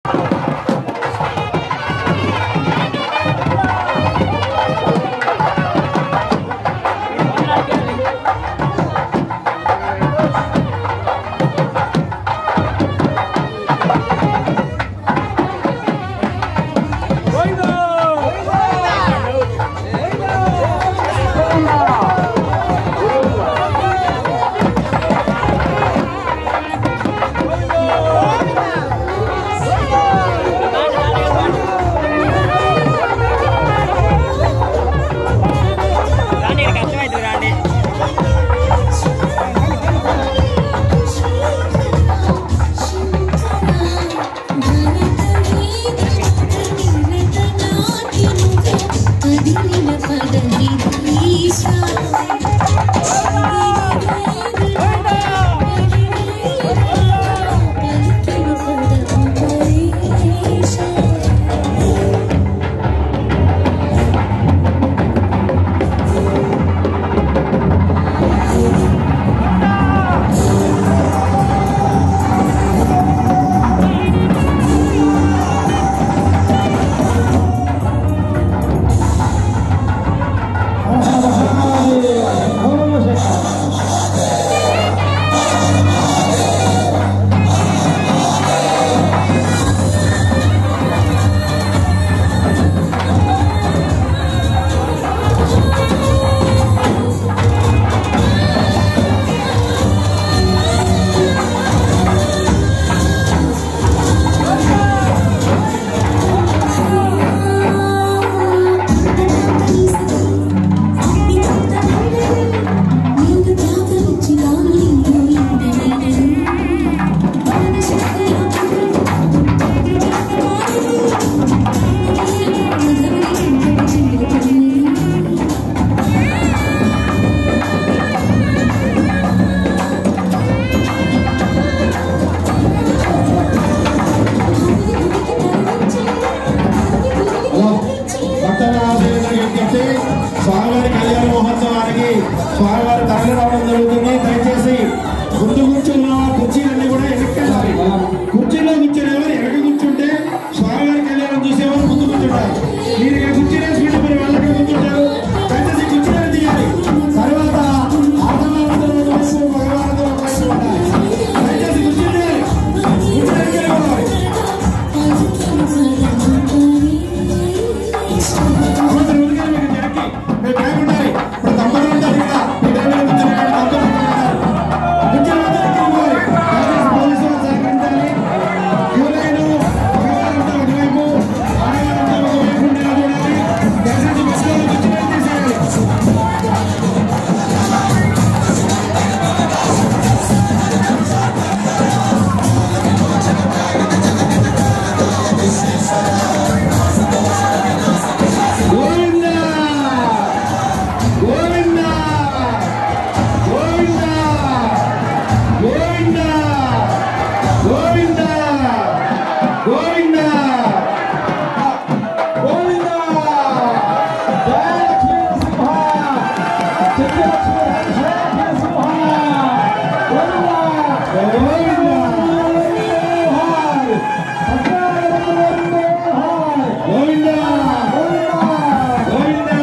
రాండి ఇక్కడ కష్టమైతుంది రాండి హలో భక్తరాజేంద్ర విజ్ఞప్తి స్వామివారి కళ్యాణ మహోత్సవానికి స్వామివారి తరలి రావడం జరుగుతుంది దయచేసి ముందు కూర్చున్న కుర్చీలన్నీ కూడా ఎన్నికెళ్ళాలి కుర్చీలో కూర్చునే వారు వెనక కూర్చుంటే స్వామివారి కళ్యాణం చూసేవారు ముందు కూర్చుంటారు మీరు ఇక్కడ కుర్చీ వేసుకుంటే మరి వాళ్ళకి కూర్చుంటారు దయచేసి కుర్చీలను తీయాలి తర్వాత ఆడవాళ్ళందరూ ఒక వైపు, మగవాళ్ళందరూ ఒక వైపు ఉండాలి. దయచేసి కుర్చీలు తీయాలి. కుర్చీలు వెనక్కి అవసరం ఉంది కదా మీకు జనకి. మీరు బ్యాగ్ ఉండాలి. ఇప్పుడు తమ్ముడు ఉంటారు ఇక్కడ. మీ డ్రైవర్ కూర్చొని ఇక్కడ తమ్ముడు ఉంటారు. కూర్చొని అందరూ ఇక్కడ ఉండాలి. దయచేసి పోలీసు వారు సహకరించాలి. క్యూ లైను మగవారంతా ఒకవైపు, ఆడవారంతా ఒకవైపు ఉండేలా చూడాలి. దయచేసి బస్సులో కూర్చొని తీసేయాలి. గోవిందా గోవిందా గోవిందా గోవిందా గోవిందా గోవిందా గోవిందా జయ లక్ష్మీ సింహ చక్ర లక్ష్మీ జయ సింహ గోవిందా గోవిందా గోవిందా గోవిందా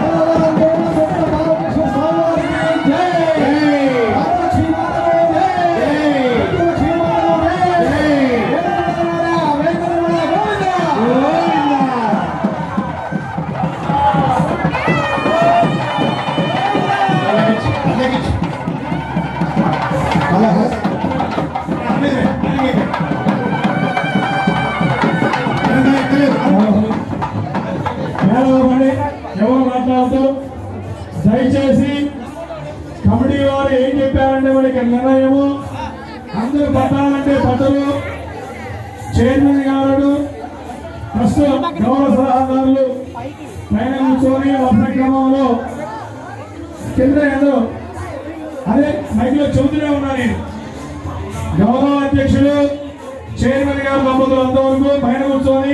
మేడవబడి ఎవరు మాట్లాడుతూ దయచేసి కమిటీ వారు ఏం చెప్పారంటే మనకి నిర్ణయము అందరూ పట్టాలంటే పట్టరు చైర్మన్ గారు ఫస్ట్ గౌరవ సలహాదారులు పైన కూర్చొని వరుస క్రమంలో కింద ఏదో అదే మైక్లో చెబుతూనే ఉన్నా నేను గౌరవ అధ్యక్షులు చైర్మన్ గారు దంపతులు అంతవరకు పైన కూర్చొని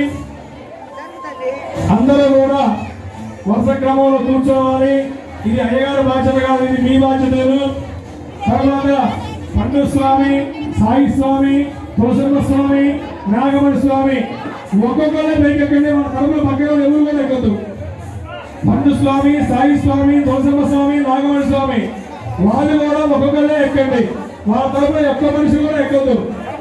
అందరూ కూడా వరుస క్రమంలో కూర్చోవాలి ఇది అయ్యగారు బాధ్యత కాదు ఇది మీ బాధ్యతలు తర్వాత పండు స్వామి సాయి స్వామి తులసమ్మ స్వామి నాగమణి స్వామి ఒక్కొక్కరే పైకి ఎక్కండి మన తరపున పక్కన ఎవరు కూడా ఎక్కద్దు పండు స్వామి సాయి స్వామి తులసమ్మ స్వామి నాగమణి స్వామి వాళ్ళు కూడా ఒక్కొక్కరే ఎక్కండి వాళ్ళ తరపున ఒక్క మనిషి కూడా ఎక్కద్దు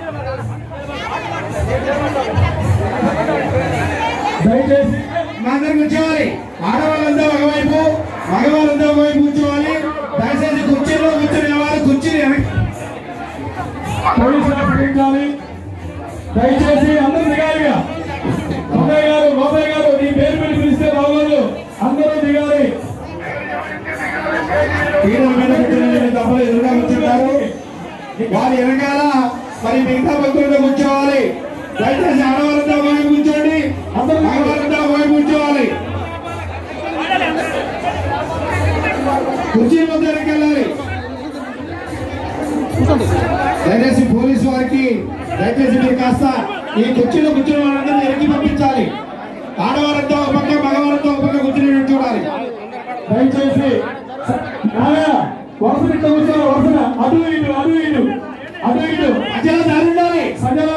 దయచేసి మా అందరికి కూర్చోవాలి ఆడవాళ్ళంతా ఒకవైపు మగవాళ్ళంతా ఒకవైపు కూర్చోవాలి దయచేసి కుర్చీలో కూర్చునే వాళ్ళు కుర్చీని వెనక్కి పోలీసులు ప్రకటించాలి దయచేసి అందరూ దిగాలిగా బాబాయ్ గారు బాబాయ్ గారు నీ పేరు పెట్టి పిలిస్తే బాగోదు అందరూ దిగాలి పీటల మీద కూర్చునే తప్పలు ఎదురుగా కూర్చుంటారు వారి వెనకాల మరి మిగతా భక్తులతో కూర్చోవాలి దయచేసి ఆడవాళ్ళంతా ఒకవైపు కూర్చోండి అందరూ మగవాళ్ళంతా ఒకవైపు కూర్చోవాలి కుర్చీ వద్ద వెళ్ళాలి దయచేసి పోలీసు వారికి దయచేసి మీరు కాస్త ఈ కుర్చీలో కూర్చున్న వాళ్ళందరూ వెనక్కి పంపించాలి ఆడవారంతా ఒక పక్క మగవారంతా ఒక పక్క కూర్చుని చూడాలి దయచేసి నాయా వరుస ఇట్లా కూర్చోవాలి వరుసగా అటు ఇటు అటు ఇటు అటు ఇటు మధ్యలో దారి ఉండాలి సజల